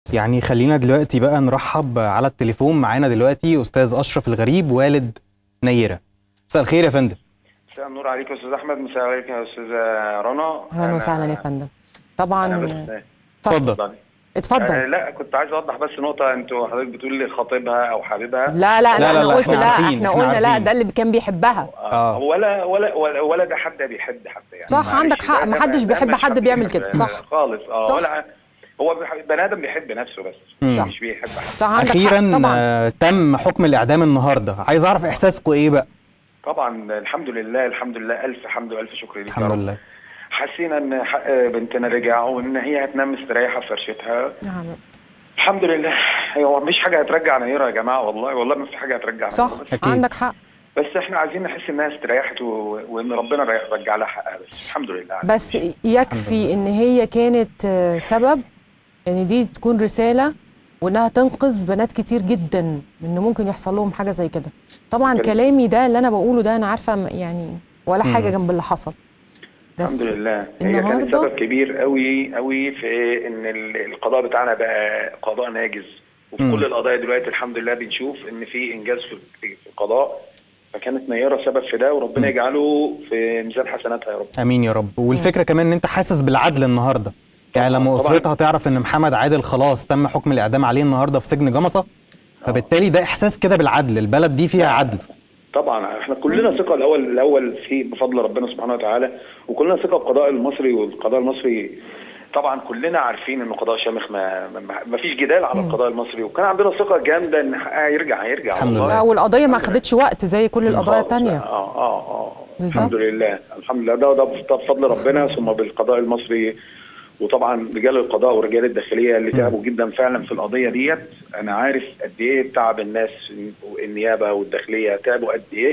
يعني خلينا دلوقتي بقى نرحب على التليفون معانا دلوقتي استاذ اشرف الغريب والد نيره مساء الخير يا فندم مساء النور عليك يا استاذ احمد مساء عليك يا استاذه رنا اهلا أنا- وسهلا يا فندم انا طبعا بس اتفضل اتفضلي. آه اتفضل لا كنت عايز اوضح بس نقطه انتوا حضرتك بتقول لي خطيبها او حبيبها لا لا لا، لا لا، انا لا، قلت احنا لا عارفين، احنا احنا قلنا لا عارفين. ده اللي كان بيحبها آه. ولا ولا ولا ولا ده حد بيحب حد يعني صح، معلش، عندك حق، ده- ده- محدش ده بيحب مش حد بيعمل كده، بيحب صح. خالص اه صح. ولا هو بيح- بني ادم بيحب نفسه بس مم. صح. مش بيحب حد صح عندك اخيرا حق طبعا آه، تم حكم الاعدام النهارده عايز اعرف احساسكم ايه بقى طبعا الحمد لله الحمد لله الف حمد والف شكر ليك يا الحمد رب. لله حسينا ان حق بنتنا رجع وان هي هتنام مستريحه في فرشتها نعم. الحمد لله هو مفيش حاجه هترجع نيره يا جماعه والله والله ما في حاجه هترجع صح نيرة. بس, أكيد. عندك حق بس احنا عايزين نحس انها استريحت و... وان ربنا رجع لها حقها بس الحمد لله على بس كل شيء. يكفي ان هي كانت آه، سبب ان دي تكون رساله وانها تنقذ بنات كتير جدا ان ممكن يحصل لهم حاجه زي كده طبعا كده. كلامي ده اللي انا بقوله ده انا عارفه م- يعني ولا حاجه مم. جنب اللي حصل الحمد لله هي كانت النهاردة- سبب كبير قوي قوي في ان ال- القضاء بتاعنا بقى قضاء ناجز وفي مم. كل القضايا دلوقتي الحمد لله بنشوف ان في انجاز في في في القضاء فكانت نيره سبب في ده وربنا مم. يجعله في ميزان حسناتها يا رب امين يا رب والفكره كمان ان انت حاسس بالعدل النهارده يعني لما طبعاً. اسرتها تعرف ان محمد عادل خلاص تم حكم الاعدام عليه النهارده في سجن جمصه فبالتالي ده احساس كده بالعدل البلد دي فيها عدل طبعا احنا كلنا ثقه الاول الاول في بفضل ربنا سبحانه وتعالى وكلنا ثقه بالقضاء المصري والقضاء المصري طبعا كلنا عارفين ان قضاء شامخ ما, ما, ما فيش جدال على القضاء المصري وكان عندنا ثقه جامده ان حقها هيرجع هيرجع الحمد والله. لله. لا والقضيه ما خدتش وقت زي كل القضايا خالص. التانية اه اه اه بالظبط. الحمد لله الحمد لله ده ده بفضل ربنا ثم بالقضاء المصري وطبعا رجال القضاء ورجال الداخليه اللي تعبوا جدا فعلا في القضيه ديت انا عارف قد ايه تعب الناس النيابه والداخليه تعبوا قد ايه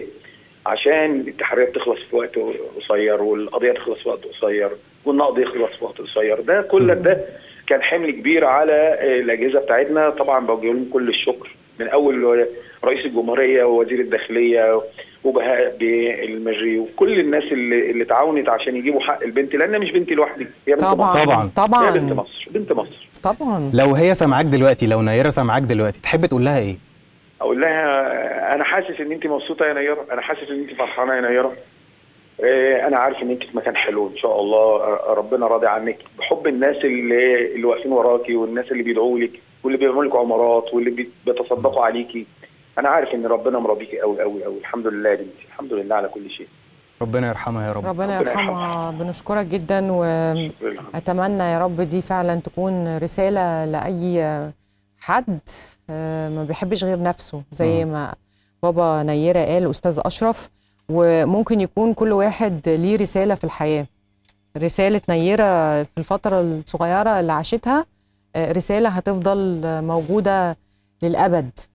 عشان التحريات تخلص في وقت قصير والقضيه تخلص في وقت قصير والنقض يخلص في وقت قصير ده كل ده كان حمل كبير على الاجهزه بتاعتنا طبعا بوجه لهم كل الشكر من اول رئيس الجمهوريه ووزير الداخليه وبهاء بالمجري وكل الناس اللي اللي تعاونت عشان يجيبوا حق البنت لانها مش بنتي لوحدي هي بنت طبعا مصر طبعاً. هي بنت طبعا مصر بنت مصر طبعا لو هي سامعاك دلوقتي لو نيره سامعاك دلوقتي تحب تقول لها ايه اقول لها انا حاسس ان انت مبسوطه يا نيره انا حاسس ان انت فرحانه يا نيره آه، انا عارف ان انت في مكان حلو ان شاء الله آه، ربنا راضي عنك بحب الناس اللي اللي واقفين وراكي والناس اللي بيدعوا لك واللي بيعملوا لك عمرات واللي بي- بيتصدقوا عليكي انا عارف ان ربنا مرضيكي قوي قوي قوي الحمد لله يا بنتي الحمد لله على كل شيء ربنا يرحمها يا رب ربنا ربنا يرحمها بنشكرك جدا شكرا لله. واتمنى يا رب دي فعلا تكون رساله لاي حد آه، ما بيحبش غير نفسه زي ما بابا نيره قال استاذ اشرف وممكن يكون كل واحد ليه رساله في الحياه رساله نيره في الفتره الصغيره اللي عاشتها آه، رساله هتفضل موجوده للابد